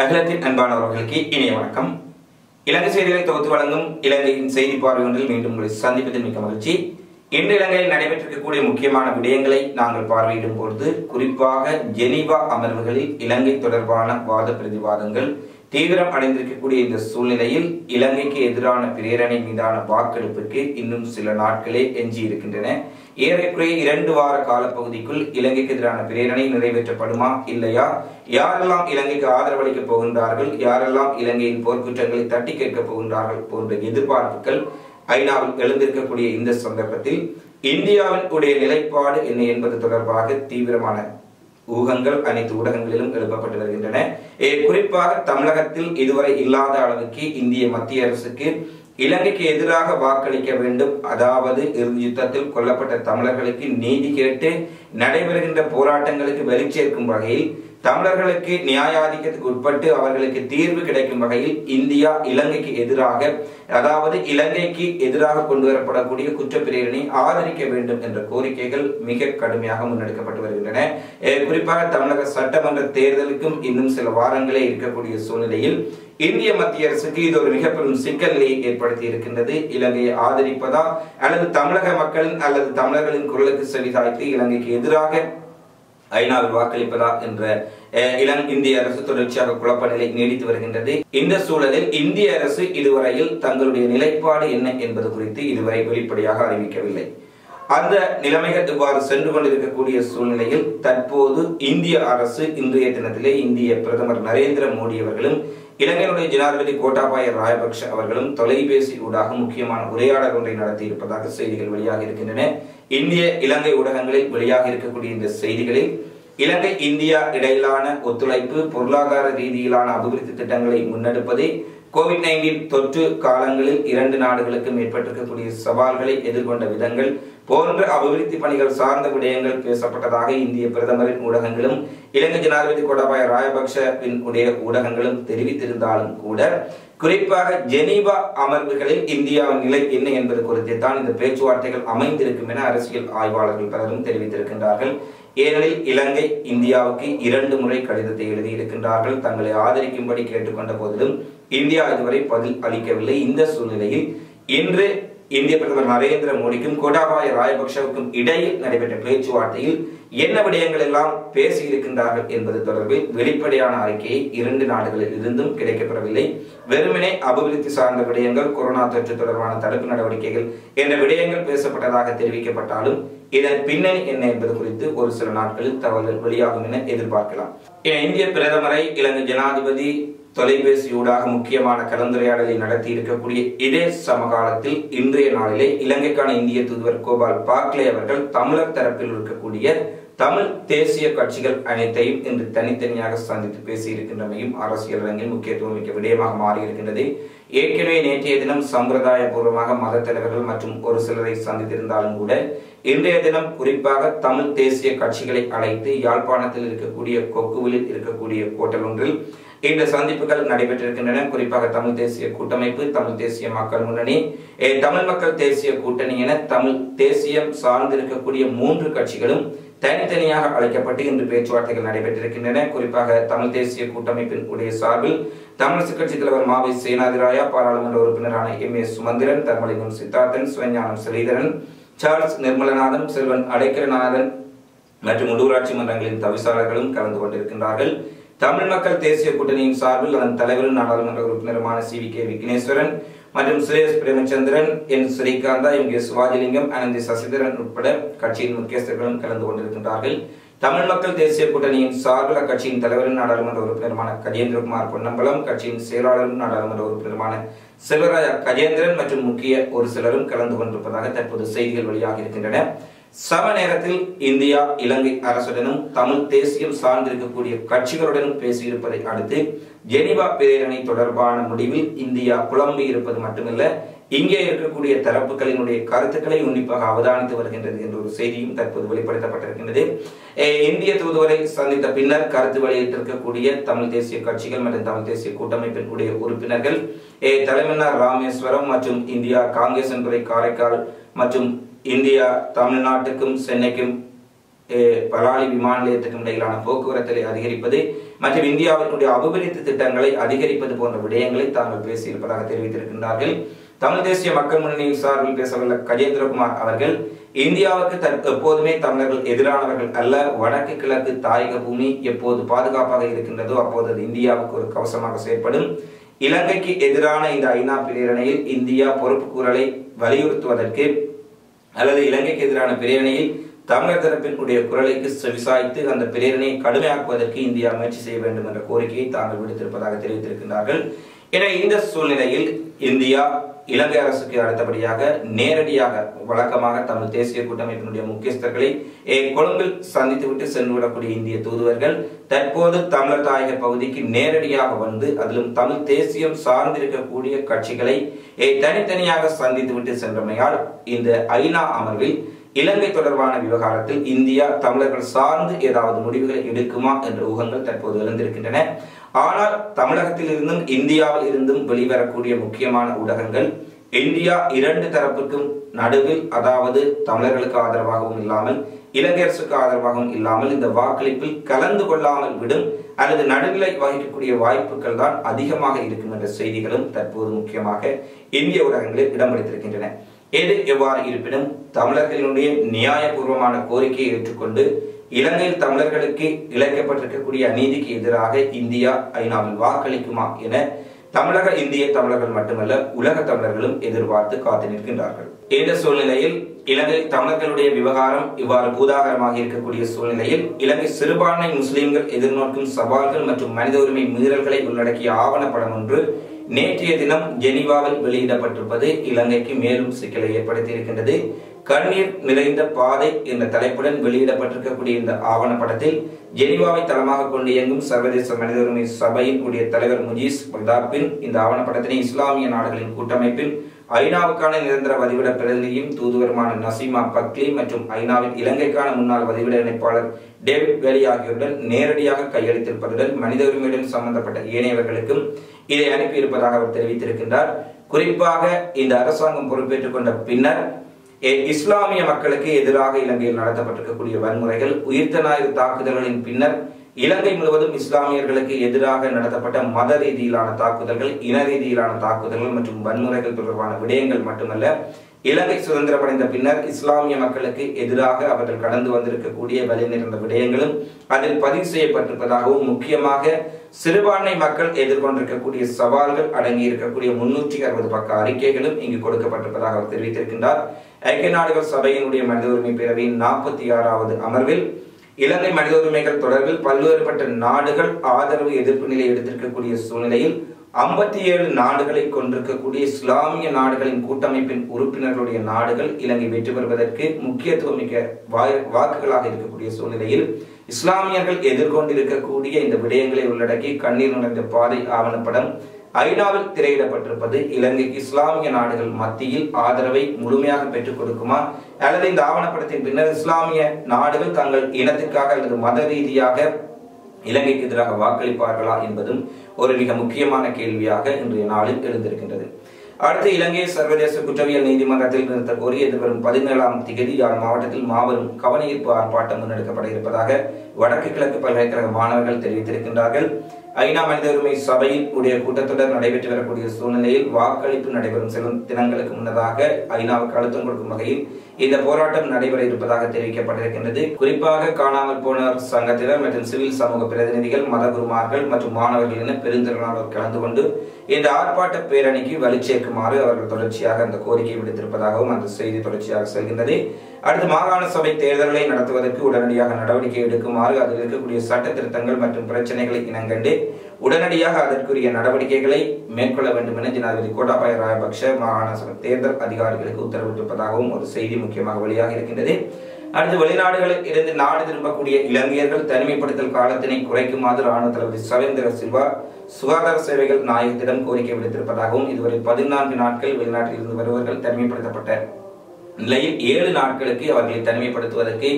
அகிலத்தின் அன்பானவர்களுக்கு இனிய வணக்கம் இலங்கை செய்திகளை தொகுத்து வழங்கும் இலங்கையின் செய்தி பார்வை ஒன்றில் மீண்டும் உங்களை சந்திப்பதில் மிக்க மகிழ்ச்சி இன்று இலங்கையில் நடைபெற்றிருக்கக்கூடிய முக்கியமான விடயங்களை நாங்கள் பார்வையிடும் பொழுது குறிப்பாக ஜெனீவா அமர்வுகளில் இலங்கை தொடர்பான வாத பிரதிவாதங்கள் தீவிரம் அடைந்திருக்கக்கூடிய இந்த சூழ்நிலையில் இலங்கைக்கு எதிரான பிரேரணை மீதான வாக்கெடுப்புக்கு இன்னும் சில நாட்களே எஞ்சி இருக்கின்றன ஏறக்குறைய இரண்டு வார காலப்பகுதிக்குள் இலங்கைக்கு எதிரான பிரேரணை நிறைவேற்றப்படுமா இல்லையா யாரெல்லாம் இலங்கைக்கு ஆதரவளிக்கப் போகின்றார்கள் யாரெல்லாம் இலங்கையின் போர்க்குற்றங்களை தட்டி கேட்கப் போகின்றார்கள் போன்ற எதிர்பார்ப்புகள் ஐநாவில் எழுந்திருக்கக்கூடிய இந்த சந்தர்ப்பத்தில் இந்தியாவின் உடைய நிலைப்பாடு என்ன என்பது தொடர்பாக தீவிரமான ஊகங்கள் அனைத்து ஊடகங்களிலும் எழுப்பப்பட்டு வருகின்றன ஏ, குறிப்பாக தமிழகத்தில் இதுவரை இல்லாத அளவுக்கு இந்திய மத்திய அரசுக்கு இலங்கைக்கு எதிராக வாக்களிக்க வேண்டும் அதாவது இறுதி யுத்தத்தில் கொல்லப்பட்ட தமிழர்களுக்கு நீதி கேட்டு நடைபெறுகின்ற போராட்டங்களுக்கு வெளிச்சேர்க்கும் வகையில் தமிழர்களுக்கு நியாயாதிக்கத்துக்கு உட்பட்டு அவர்களுக்கு தீர்வு கிடைக்கும் வகையில் இந்தியா இலங்கைக்கு எதிராக அதாவது இலங்கைக்கு எதிராக கொண்டு வரப்படக்கூடிய குற்றப்பிரேரணை ஆதரிக்க வேண்டும் என்ற கோரிக்கைகள் மிக கடுமையாக முன்னெடுக்கப்பட்டு வருகின்றன அஹ் குறிப்பாக தமிழக சட்டமன்ற தேர்தலுக்கும் இன்னும் சில வாரங்களே இருக்கக்கூடிய சூழ்நிலையில் இந்திய மத்திய அரசுக்கு இது ஒரு மிக பெரும் சிக்கலை ஏற்படுத்தி இருக்கின்றது இலங்கையை ஆதரிப்பதா அல்லது தமிழக மக்களின் அல்லது தமிழர்களின் குரலுக்கு செவிதாய்த்து இலங்கைக்கு எதிராக ஐநாவில் வாக்களிப்பதா என்ற அஹ், இளம் இந்திய அரசு தொடர்ச்சியாக குழப்ப நிலை நீடித்து வருகின்றது இந்த சூழலில் இந்திய அரசு இதுவரையில் தங்களுடைய நிலைப்பாடு என்ன என்பது குறித்து இதுவரை வெளிப்படையாக அறிவிக்கவில்லை அந்த நிலைமைகள் இவ்வாறு சென்று கொண்டிருக்கக்கூடிய சூழ்நிலையில் தற்போது இந்திய அரசு இன்றைய தினத்திலே இந்திய பிரதமர் நரேந்திர மோடி அவர்களும் இலங்கையினுடைய ஜனாதிபதி கோட்டாபாய ராயபக்ஷ அவர்களும் தொலைபேசி ஊடாக முக்கியமான உரையாடல் ஒன்றை நடத்தி இருப்பதாக செய்திகள் வெளியாக இருக்கின்றன இந்திய இலங்கை ஊடகங்களில் வெளியாக இருக்கக்கூடிய இந்த செய்திகளில் இலங்கை இந்தியா இடையிலான ஒத்துழைப்பு பொருளாதார ரீதியிலான அபிவிருத்தி திட்டங்களை முன்னெடுப்பது கோவிட் நைன்டீன் தொற்று காலங்களில் இரண்டு நாடுகளுக்கும் ஏற்பட்டிருக்கக்கூடிய சவால்களை எதிர்கொண்ட விதங்கள் போன்ற அபிவிருத்தி பணிகள் சார்ந்த விடயங்கள் பேசப்பட்டதாக இந்திய பிரதமரின் ஊடகங்களும் இலங்கை ஜனாதிபதி கோட்டாபாய ராயபக்ஷவின் உடைய ஊடகங்களும் தெரிவித்திருந்தாலும் கூட குறிப்பாக ஜெனீவா அமர்வுகளில் இந்தியாவின் நிலை என்ன என்பது குறித்து தான் இந்த பேச்சுவார்த்தைகள் அமைந்திருக்கும் என அரசியல் ஆய்வாளர்கள் பலரும் தெரிவித்திருக்கின்றார்கள் ஏனெனில் இலங்கை இந்தியாவுக்கு இரண்டு முறை கடிதத்தை எழுதியிருக்கின்றார்கள் தங்களை ஆதரிக்கும்படி கேட்டுக்கொண்ட போதிலும் இந்தியா இதுவரை பதில் அளிக்கவில்லை இந்த சூழ்நிலையில் இன்று இந்திய பிரதமர் நரேந்திர மோடிக்கும் கோட்டாபாய ராயபக்ஷவுக்கும் இடையில் நடைபெற்ற பேச்சுவார்த்தையில் என்ன விடயங்கள் எல்லாம் பேசி இருக்கின்றார்கள் என்பது தொடர்பில் வெளிப்படையான அறிக்கையை இரண்டு நாடுகளில் இருந்தும் கிடைக்கப்பெறவில்லை வெறுமனே அபிவிருத்தி சார்ந்த விடயங்கள் கொரோனா தொற்று தொடர்பான தடுப்பு நடவடிக்கைகள் என்ற விடயங்கள் பேசப்பட்டதாக தெரிவிக்கப்பட்டாலும் இதன் பின்னணி என்ன என்பது குறித்து ஒரு சில நாட்களில் தகவல்கள் வெளியாகும் என எதிர்பார்க்கலாம் இந்திய பிரதமரை இலங்கை ஜனாதிபதி தொலைபேசியூடாக முக்கியமான கலந்துரையாடலை நடத்தி இருக்கக்கூடிய இதே சமகாலத்தில் இன்றைய நாளிலே இலங்கைக்கான இந்திய தூதுவர் கோபால் பாக்லே அவர்கள் தமிழர் தரப்பில் இருக்கக்கூடிய தமிழ் தேசிய கட்சிகள் அனைத்தையும் இன்று தனித்தனியாக சந்தித்து பேசியிருக்கின்றமையும் அரசியல் அரங்கில் முக்கியத்துவம் மிக்க விடயமாக மாறியிருக்கின்றது ஏற்கனவே நேற்றைய தினம் சம்பிரதாய பூர்வமாக மத தலைவர்கள் மற்றும் ஒரு சிலரை சந்தித்திருந்தாலும் கூட இன்றைய தினம் குறிப்பாக தமிழ் தேசிய கட்சிகளை அழைத்து யாழ்ப்பாணத்தில் இருக்கக்கூடிய கொக்குவிலில் இருக்கக்கூடிய கோட்டல் ஒன்றில் இந்த சந்திப்புகள் நடைபெற்றிருக்கின்றன குறிப்பாக தமிழ் தேசிய கூட்டமைப்பு தமிழ் தேசிய மக்கள் முன்னணி ஏ, தமிழ் மக்கள் தேசிய கூட்டணி என தமிழ் தேசியம் சார்ந்திருக்கக்கூடிய மூன்று கட்சிகளும் தனித்தனியாக அழைக்கப்பட்டு இன்று பேச்சுவார்த்தைகள் நடைபெற்றிருக்கின்றன குறிப்பாக தமிழ் தேசிய கூட்டமைப்பின் உடைய சார்பில் தமிழரசு கட்சி தலைவர் மாவை சேனாதிராயா பாராளுமன்ற உறுப்பினரான M A Sumanthiran Dharmalingam Siddharthan Sivagnanam Sritharan Charles Nirmalanathan Selvan Adaikalanathan மற்றும் உள்ளூராட்சி மன்றங்களின் தவிசாளர்களும் கலந்து கொண்டிருக்கின்றார்கள் தமிழ் மக்கள் தேசிய கூட்டணியின் சார்பில் அதன் தலைவரும் நாடாளுமன்ற உறுப்பினருமான சி வி கே விக்னேஸ்வரன் மற்றும் Suresh Premachandran N Srikantha M K Sivajilingam Ananthi Sasitharan உட்பட கட்சியின் முக்கியஸ்தர்களும் கலந்து கொண்டிருக்கின்றார்கள் தமிழ் மக்கள் தேசிய கூட்டணியின் சார்பில் அக்கட்சியின் தலைவரும் நாடாளுமன்ற உறுப்பினருமான கஜேந்திரகுமார் பொன்னம்பலம் கட்சியின் செயலாளரும் நாடாளுமன்ற உறுப்பினருமான செல்வராஜா கஜேந்திரன் மற்றும் முக்கிய ஒரு சிலரும் கலந்து கொண்டிருப்பதாக தற்போது செய்திகள் வெளியாக இருக்கின்றன சம நேரத்தில் இந்தியா இலங்கை அரசுடனும் தமிழ் தேசியம் சார்ந்திருக்கக்கூடிய கட்சிகளுடனும் பேசியிருப்பதை அடுத்து ஜெனிவா பிரேரணை தொடர்பான முடிவில் இந்தியா குழம்பி இருப்பது மட்டுமல்ல இங்கே இருக்கக்கூடிய தரப்புகளினுடைய கருத்துக்களை உன்னிப்பாக அவதானித்து வருகின்றது என்ற ஒரு செய்தியும் தற்போது வெளிப்படுத்தப்பட்டிருக்கின்றது அஹ் இந்திய தூதுவரை சந்தித்த பின்னர் கருத்து வெளியிட்டிருக்கக்கூடிய தமிழ் தேசிய கட்சிகள் மற்றும் தமிழ் தேசிய கூட்டமைப்பின் உடைய உறுப்பினர்கள் அஹ் தலைமன்னார் ராமேஸ்வரம் மற்றும் இந்தியா காங்கிரஸ் என்பதை காரைக்கால் மற்றும் இந்தியா தமிழ்நாட்டுக்கும் சென்னைக்கும் அஹ், பலாலி விமான நிலையத்துக்கும் இடையிலான போக்குவரத்தை அதிகரிப்பது மற்றும் இந்தியாவினுடைய அபிவிருத்தி திட்டங்களை அதிகரிப்பது போன்ற விடயங்களை தாங்கள் பேசியிருப்பதாக தெரிவித்திருக்கின்றார்கள் தமிழ் தேசிய மக்கள் முன்னணியின் சார்பில் பேசவுள்ள கஜேந்திரகுமார் அவர்கள் இந்தியாவுக்கு தற் எப்போதுமே தமிழர்கள் எதிரானவர்கள் அல்ல வடக்கு கிழக்கு தாயக பூமி எப்போது பாதுகாப்பாக இருக்கின்றதோ அப்போது அது இந்தியாவுக்கு ஒரு கவசமாக செயற்படும் இலங்கைக்கு எதிரான இந்த ஐநா பிரேரணையில் இந்தியா பொறுப்பு கூறலை வலியுறுத்துவதற்கு அல்லது இலங்கைக்கு எதிரான பிரேரணையில் தமிழர் தரப்பினுடைய குரலைக்கு செவிசாய்த்து அந்த பிரேரணையை கடுமையாக்குவதற்கு இந்தியா முயற்சி செய்ய வேண்டும் என்ற கோரிக்கையை தாங்கள் விடுத்திருப்பதாக தெரிவித்திருக்கின்றார்கள் என இந்த சூழ்நிலையில் இந்தியா இலங்கை அரசுக்கு அடுத்தபடியாக நேரடியாக வழக்கமாக தமிழ் தேசிய கூட்டமைப்பினுடைய முக்கியஸ்தர்களை ஏ, கொழும்பில் சந்தித்துவிட்டு சென்றுவிடக்கூடிய இந்திய தூதுவர்கள் தற்போது தமிழர் தாயக பகுதிக்கு நேரடியாக வந்து அதிலும் தமிழ் தேசியம் சார்ந்திருக்கக்கூடிய கட்சிகளை ஏ, தனித்தனியாக சந்தித்துவிட்டு சென்றமையால் இந்த ஐநா அமர்வில் இலங்கை தொடர்பான விவகாரத்தில் இந்தியா தமிழர்கள் சார்ந்து ஏதாவது முடிவுகளை எடுக்குமா என்ற ஊகங்கள் தற்போது எழுந்திருக்கின்றன ஆனால் தமிழகத்தில் இருந்தும் இந்தியாவில் இருந்தும் வெளிவரக்கூடிய முக்கியமான ஊடகங்கள் இந்தியா இரண்டு தரப்புக்கும் நடுவில் அதாவது தமிழர்களுக்கு ஆதரவாகவும் இல்லாமல் இலங்கை அரசுக்கு ஆதரவாகவும் இல்லாமல் இந்த வாக்களிப்பில் கலந்து கொள்ளாமல் விடும் அல்லது நடுநிலை வகிக்கக்கூடிய வாய்ப்புகள் தான் அதிகமாக இருக்கும் என்ற செய்திகளும் தற்போது முக்கியமாக இந்திய ஊடகங்களில் இடம் பிடித்திருக்கின்றன எது எவ்வாறு இருப்பினும் தமிழர்களினுடைய நியாயபூர்வமான கோரிக்கையை ஏற்றுக்கொண்டு இலங்கையில் தமிழர்களுக்கு இழைக்கப்பட்டிருக்கக்கூடிய அநீதிக்கு எதிராக இந்தியா ஐநாவில் வாக்களிக்குமா என தமிழக இந்திய தமிழர்கள் மட்டுமல்ல உலக தமிழர்களும் எதிர்பார்த்து காத்து நிற்கின்றார்கள் இந்த சூழ்நிலையில் இலங்கை தமிழர்களுடைய விவகாரம் இவ்வாறு பூதாகரமாக இருக்கக்கூடிய சூழ்நிலையில் இலங்கை சிறுபான்மை முஸ்லிம்கள் எதிர்நோக்கும் சவால்கள் மற்றும் மனித உரிமை மீறல்களை உள்ளடக்கிய ஆவணப்படம் ஒன்று நேற்றைய தினம் ஜெனீவாவில் வெளியிடப்பட்டிருப்பது இலங்கைக்கு மேலும் சிக்கலை ஏற்படுத்தி இருக்கின்றது கண்ணீர் நிறைந்த பாதை என்ற தலைப்புடன் வெளியிடப்பட்டிருக்கக்கூடிய இந்த ஆவணப்படத்தில் ஜெனீவாவை தளமாக கொண்டு இயங்கும் சர்வதேச மனித உரிமை சபையின் உடைய தலைவர் முஜீஸ் பக்தாபின் இந்த ஆவணப்படத்தினை இஸ்லாமிய நாடுகளின் கூட்டமைப்பின் ஐநாவுக்கான நிரந்தர வதிவிட பிரதிநிதியும் தூதுவருமான நசீமா பக்லி மற்றும் ஐநாவின் இலங்கைக்கான முன்னாள் வதிவிட இணைப்பாளர் டேவிட் வேலி ஆகியோருடன் நேரடியாக கையளித்திருப்பதுடன் மனித உரிமையுடன் சம்பந்தப்பட்ட ஏனையவர்களுக்கும் இதை அனுப்பியிருப்பதாக அவர் தெரிவித்திருக்கின்றார் குறிப்பாக இந்த அரசாங்கம் பொறுப்பேற்றுக் கொண்ட பின்னர் எ- இஸ்லாமிய மக்களுக்கு எதிராக இலங்கையில் நடத்தப்பட்டிருக்கக்கூடிய வன்முறைகள் உயிர்த்த ஞாயிறு தாக்குதல்களின் பின்னர் இலங்கை முழுவதும் இஸ்லாமியர்களுக்கு எதிராக நடத்தப்பட்ட மத ரீதியிலான தாக்குதல்கள் இன ரீதியிலான தாக்குதல்கள் மற்றும் வன்முறைகள் தொடர்பான விடயங்கள் மட்டுமல்ல இலங்கை சுதந்திரமடைந்த பின்னர் இஸ்லாமிய மக்களுக்கு எதிராக அவர்கள் கடந்து வந்திருக்கக்கூடிய வழி நிறைந்த விடயங்களும் அதில் பதிவு செய்யப்பட்டிருப்பதாகவும் முக்கியமாக சிறுபான்மை மக்கள் எதிர்கொண்டிருக்கக்கூடிய சவால்கள் அடங்கி இருக்கக்கூடிய முன்னூற்றி அறுபது பக்க அறிக்கைகளும் இங்கு கொடுக்கப்பட்டிருப்பதாக அவர் தெரிவித்திருக்கின்றார் ஐக்கிய நாடுகள் சபையினுடைய மனித உரிமை பேரவையின் நாற்பத்தி ஆறாவது அமர்வில் இலங்கை மனித உரிமைகள் தொடர்பில் பல்வேறுபட்ட நாடுகள் ஆதரவு எதிர்ப்பு நிலை எடுத்திருக்கக்கூடிய சூழ்நிலையில் ஐம்பத்தி ஏழு நாடுகளை கொண்டிருக்கக்கூடிய இஸ்லாமிய நாடுகளின் கூட்டமைப்பின் உறுப்பினர்களுடைய நாடுகள் இலங்கை வெற்றி பெறுவதற்கு முக்கியத்துவம் மிக்க வாய்- வாக்குகளாக இருக்கக்கூடிய சூழ்நிலையில் இஸ்லாமியர்கள் எதிர்கொண்டிருக்கக்கூடிய இந்த விடயங்களை உள்ளடக்கி கண்ணீர் நிறைந்த பாதை ஆவணப்படம் ஐநாவில் திரையிடப்பட்டிருப்பது இலங்கைக்கு இஸ்லாமிய நாடுகள் மத்தியில் ஆதரவை முழுமையாக பெற்றுக் கொடுக்குமா அல்லது இந்த ஆவணப்படத்தின் பின்னர் இஸ்லாமிய நாடுகள் தங்கள் இனத்துக்காக அல்லது மத ரீதியாக இலங்கைக்கு எதிராக வாக்களிப்பார்களா என்பதும் ஒரு மிக முக்கியமான கேள்வியாக இன்றைய நாளில் எழுந்திருக்கின்றது அடுத்து இலங்கை சர்வதேச குற்றவியல் நீதிமன்றத்தில் நிறுத்த கோரி எதிர்வரும் பதினேழாம் திகதி யாழ் மாவட்டத்தில் மாபெரும் கவனஈர்ப்பு ஆர்ப்பாட்டம் முன்னெடுக்கப்பட இருப்பதாக வடக்கு கிழக்கு பல்கலைக்கழக மாணவர்கள் தெரிவித்திருக்கின்றார்கள் ஐநா மனித உரிமை சபையின் உடைய கூட்டத்தொடர் நடைபெற்று வரக்கூடிய சூழ்நிலையில் வாக்களிப்பு நடைபெறும் சில தினங்களுக்கு முன்னதாக ஐநாவுக்கு அழுத்தம் கொடுக்கும் வகையில் இந்த போராட்டம் நடைபெற இருப்பதாக தெரிவிக்கப்பட்டிருக்கின்றது குறிப்பாக காணாமல் போனோர் சங்கத்தினர் மற்றும் சிவில் சமூக பிரதிநிதிகள் மதகுருமார்கள் மற்றும் மாணவர்கள் என பெருந்திரளானோர் கலந்து கொண்டு இந்த ஆர்ப்பாட்ட பேரணிக்கு வலு சேர்க்குமாறு அவர்கள் தொடர்ச்சியாக அந்த கோரிக்கை விடுத்திருப்பதாகவும் அந்த செய்தி தொடர்ச்சியாக செல்கின்றது அடுத்து மாகாண சபை தேர்தல்களை நடத்துவதற்கு உடனடியாக நடவடிக்கை எடுக்குமாறு அதில் இருக்கக்கூடிய சட்ட திருத்தங்கள் மற்றும் பிரச்சனைகளை இனங்கண்டு உடனடியாக அதற்குரிய நடவடிக்கைகளை மேற்கொள்ள வேண்டும் என ஜனாதிபதி கோட்டாபாய ராஜபக்ஷ மாகாண சபை தேர்தல் அதிகாரிகளுக்கு உத்தரவிட்டிருப்பதாகவும் ஒரு செய்தி முக்கியமாக வெளியாக இருக்கின்றது அடுத்து வெளிநாடுகளில் இருந்து நாடு திரும்பக்கூடிய இலங்கையர்கள் தனிமைப்படுத்தல் காலத்தினை குறைக்குமாறு ராணுவ தளபதி சவேந்திர சில்வா சுகாதார சேவைகள் நாயகத்திடம் கோரிக்கை விடுத்திருப்பதாகவும் இதுவரை பதினான்கு நாட்கள் வெளிநாட்டில் இருந்து வருபவர்கள் தனிமைப்படுத்தப்பட்ட நிலையில் ஏழு நாட்களுக்கு அவர்களை தனிமைப்படுத்துவதற்கு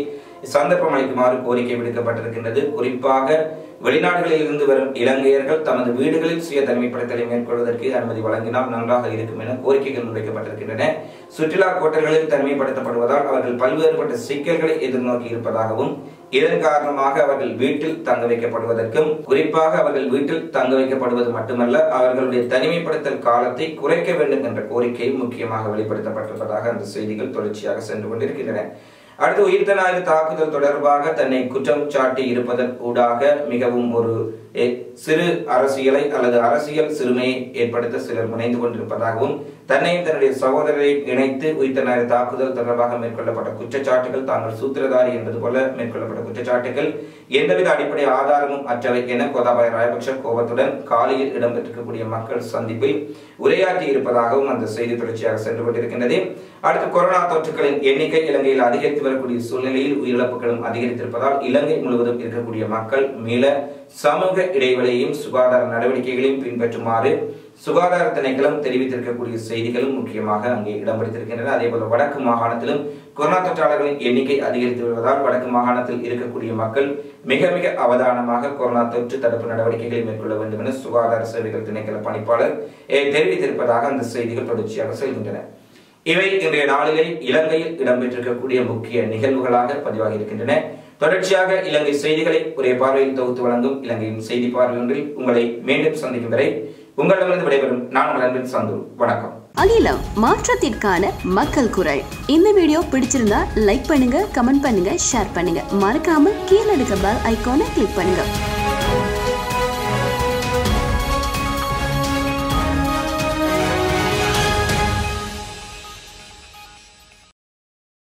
சந்தர்ப்பம் அளிக்குமாறு கோரிக்கை விடுக்கப்பட்டிருக்கின்றது குறிப்பாக வெளிநாடுகளில் இருந்து வரும் இலங்கையர்கள் தமது வீடுகளில் சுய தனிமைப்படுத்தலை மேற்கொள்வதற்கு அனுமதி வழங்கினால் நன்றாக இருக்கும் என கோரிக்கைகள் முன்வைக்கப்பட்டிருக்கின்றன சுற்றுலா கோட்டர்களில் தனிமைப்படுத்தப்படுவதால் அவர்கள் பல்வேறுபட்ட சிக்கல்களை எதிர்நோக்கி இருப்பதாகவும் இதன் காரணமாக அவர்கள் வீட்டில் தங்க வைக்கப்படுவதற்கும் குறிப்பாக அவர்கள் வீட்டில் தங்க வைக்கப்படுவது மட்டுமல்ல அவர்களுடைய தனிமைப்படுத்தல் காலத்தை குறைக்க வேண்டும் என்ற கோரிக்கை முக்கியமாக வெளிப்படுத்தப்பட்டிருப்பதாக அந்த செய்திகள் தொடர்ச்சியாக சென்று கொண்டிருக்கின்றன அடுத்து உயிர்த்த ஞாயிறு தாக்குதல் தொடர்பாக தன்னை குற்றம் சாட்டி இருப்பதன் ஊடாக மிகவும் ஒரு எ, சிறு அரசியலை அல்லது அரசியல் சிறுமையை ஏற்படுத்த சிலர் முனைந்து கொண்டிருப்பதாகவும் தன்னையும் தன்னுடைய சகோதரரை இணைத்து உயிர்த்த ஞாயிறு தாக்குதல் தொடர்பாக மேற்கொள்ளப்பட்ட குற்றச்சாட்டுகள் தாங்கள் சூத்திரதாரி என்பது போல மேற்கொள்ளப்பட்ட குற்றச்சாட்டுகள் எந்தவித அடிப்படை ஆதாரமும் அற்றவை என கோதாபாய ராயபக்ஷ கோபத்துடன் காலியில் இடம்பெற்றிருக்கக்கூடிய மக்கள் சந்திப்பில் உரையாற்றி இருப்பதாகவும் அந்த செய்தி தொடர்ச்சியாக சென்று கொண்டிருக்கின்றது அடுத்து கொரோனா தொற்றுகளின் எண்ணிக்கை இலங்கையில் அதிகரித்து வரக்கூடிய சூழ்நிலையில் உயிரிழப்புகளும் அதிகரித்திருப்பதால் இலங்கை முழுவதும் இருக்கக்கூடிய மக்கள் மீள சமூக இடைவெளியையும் சுகாதார நடவடிக்கைகளையும் பின்பற்றுமாறு சுகாதார திணைக்களம் தெரிவித்திருக்கக்கூடிய செய்திகளும் முக்கியமாக அங்கே இடம் பிடித்திருக்கின்றன அதே போல வடக்கு மாகாணத்திலும் கொரோனா தொற்றாளர்களின் எண்ணிக்கை அதிகரித்து வருவதால் வடக்கு மாகாணத்தில் இருக்கக்கூடிய மக்கள் மிக மிக அவதானமாக கொரோனா தொற்று தடுப்பு நடவடிக்கைகளை மேற்கொள்ள வேண்டும் என சுகாதார சேவைகள் திணைக்கள பணிப்பாளர் eh, தெரிவித்திருப்பதாக அந்த செய்திகள் தொடர்ச்சியாக செல்கின்றன இவை இன்றைய நாளிலே இலங்கையில் இடம்பெற்றிருக்கக்கூடிய முக்கிய நிகழ்வுகளாக பதிவாகி இருக்கின்றன தொடர்ச்சியாக இலங்கை செய்திகளை ஒரே பார்வையில் தொகுத்து வழங்கும் இலங்கையின் செய்தி பார்வை ஒன்றில் உங்களை மீண்டும் சந்திக்கும் வரை உங்களிடமிருந்து விடைபெறும் நான் உங்கள் அன்பின் சந்து வணக்கம் அகிலம் மாற்றத்திற்கான மக்கள் குரல் இந்த வீடியோ பிடிச்சிருந்தா லைக் பண்ணுங்க கமெண்ட் பண்ணுங்க ஷேர் பண்ணுங்க மறக்காம கீழே இருக்க பெல் ஐகானை கிளிக் பண்ணுங்க